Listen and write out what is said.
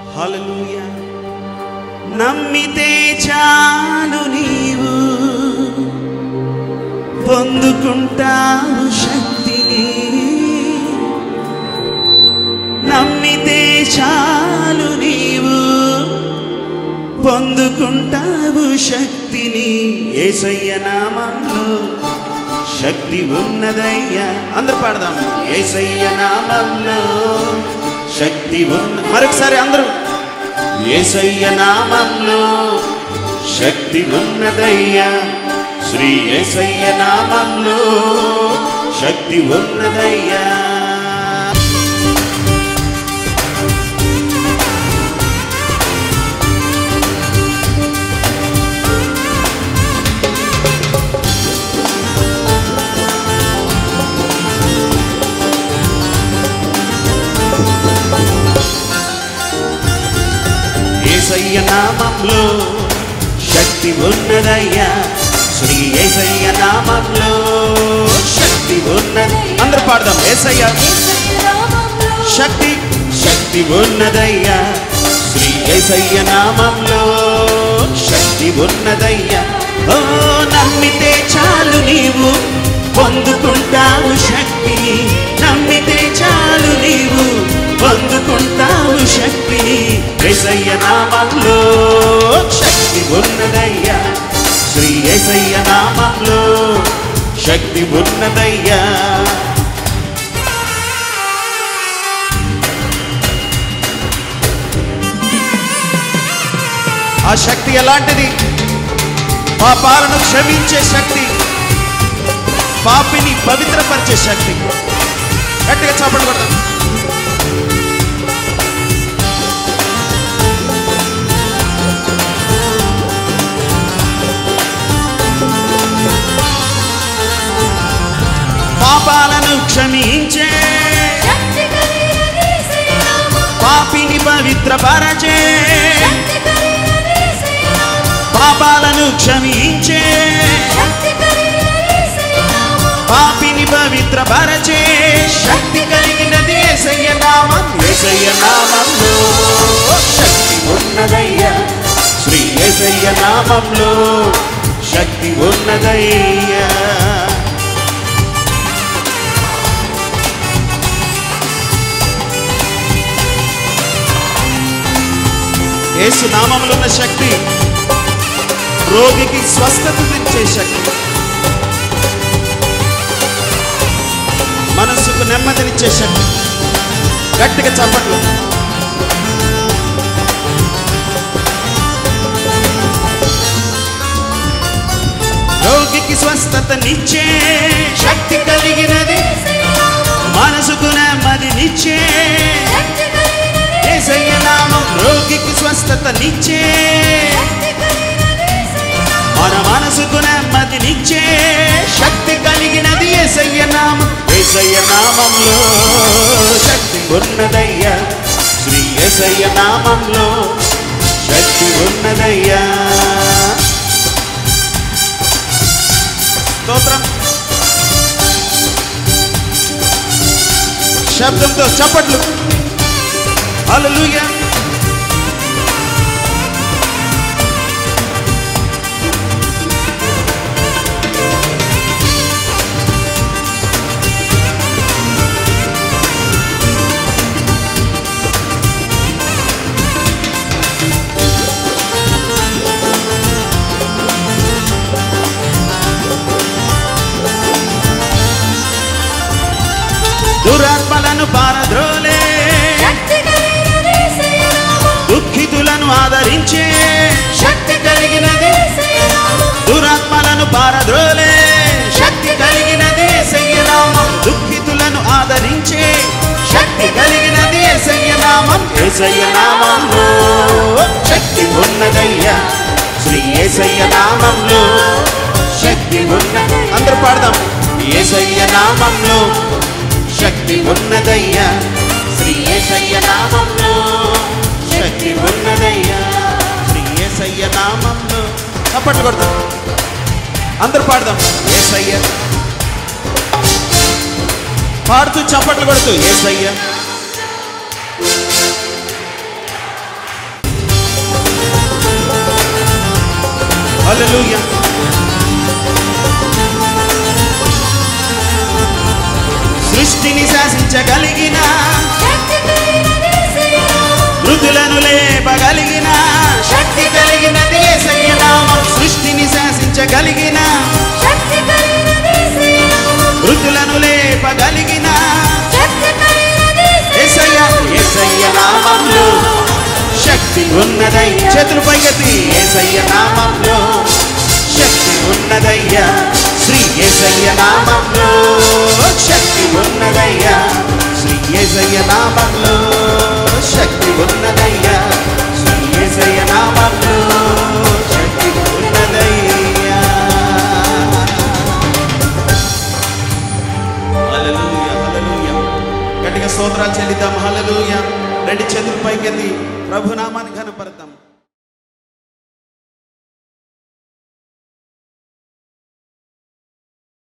హల్లెలూయా నమ్మితే చాలు నీవు పొందుకుంటావు శక్తిని నమ్మితే చాలు నీవు పొందుకుంటావు శక్తిని ఏసయ్య నామంలో శక్తి ఉన్నదయ్యా అందరు పాడదాం ఏసయ్య నామంలో శక్తి ఉన్న మరొకసారి అందరూ ఏసయ్య నామంలో శక్తి ఉన్నదయ్యా శ్రీ ఏసయ్య నామంలో శక్తి ఉన్నదయ్యా ఏసయ్య నామంలో శక్తి ఉన్నదయ్యా శ్రీ ఏసయ్య నామంలో శక్తి ఉన్నది అందరూ పాడదాం ఏసయ్య శక్తి శక్తి ఉన్నదయ్యా శ్రీ ఏసయ్య నామంలో శక్తి ఉన్నదయ్యా ఓ నమ్మితే చాలు నీవు పొందుకుంటావు శక్తిని నమ్మితే చాలు నీవు పొందుకుంటావు శక్తిని ఏసయ్య నామంలో శక్తి ఉన్నదయ్యా శ్రీ ఏసయ్య నామంలో శక్తి ఉన్నదయ్యా ఆ శక్తి ఎలాంటిది పాపాలను క్షమించే శక్తి పాపిని పవిత్రపరిచే శక్తి గట్టిగా చాపలు కొడతాం పాపాలను క్షమించే పాపిని పవిత్రపరచే పాపాలను క్షమించే పాపిని పవిత్రపరచే శక్తి కలిగినది ఏసయ్య నామం ఏసయ్య నామంలో శక్తి ఉన్నదయ్యా శ్రీ ఏసయ్య నామంలో శక్తి ఉన్నదయ్యా యేసు నామంలో ఉన్న శక్తి రోగికి స్వస్థత తెచ్చే శక్తి మనస్సుకు నెమ్మదినిచ్చే శక్తి గట్టిగా చప్పట్లు రోగికి స్వస్థతనిచ్చే శక్తి కలిగినది మనసుకు నెమ్మదినిచ్చే ఏసయ్య నామం రోగికి స్వస్థతనిచ్చే మన మనసుకు నెమ్మదినిచ్చే శక్తి కలిగినది ఏసయ్య నామం ఏసయ్య నామంలో శక్తి ఉన్నదయ్యా శ్రీ ఏసయ్య నామంలో శక్తి ఉన్నదయ్యా స్తోత్రం శబ్దంతో చప్పట్లు హల్లెలూయా దురాత్మలను పారద్రోలే దుఃఖితులను ఆదరించే శక్తి కలిగినది దురాత్మలను పారద్రోలే శక్తి కలిగినది ఏసయ్యనామం దుఃఖితులను ఆదరించే శక్తి కలిగినది ఏసయ్యనామం ఏసయ్యనామంలో శక్తి ఉన్నదయ్యా శ్రీ ఏసయ్య నామంలో శక్తి ఉన్న అందరూ పాడదాం ఏసయ్య నామంలో శక్తి ఉన్నదయ్యా శ్రీ ఏసయ్య నామంలో శక్తి ఉన్నదయ్యా శ్రీ ఏసయ్య నామంలో చప్పట్లు కొడతాం అందరూ పాడదాం ఏసయ్య పాడుతూ చప్పట్లు కొడుతూ ఏసయ్య హల్లెలూయా సృష్టిని శాసించగలిగిన మృతులను లేపగలిగిన శక్తి కలిగినది యేసయ్య నామం సృష్టిని శాసించగలిగిన మృతులను లేపగలిగిన యేసయ్య యేసయ్య నామంలో శక్తి ఉన్నదై చేతులు పైకెత్తి యేసయ్య నామంలో శక్తి ఉన్నదయ్యా శ్రీ యేసయ్య నామంలో శక్తి ఉన్నదయ్యా శ్రీ యేసయ్య నామంలో శక్తి ఉన్నదయ్యా శ్రీ యేసయ్య నామంలో శక్తి ఉన్నదయ్యా హల్లెలూయా హల్లెలూయా గట్టిగా స్తోత్రాలు చెల్లిద్దాం హల్లెలూయా రెండు చేతులు పైకెత్తి ప్రభు నామాన్ని కనపడతాం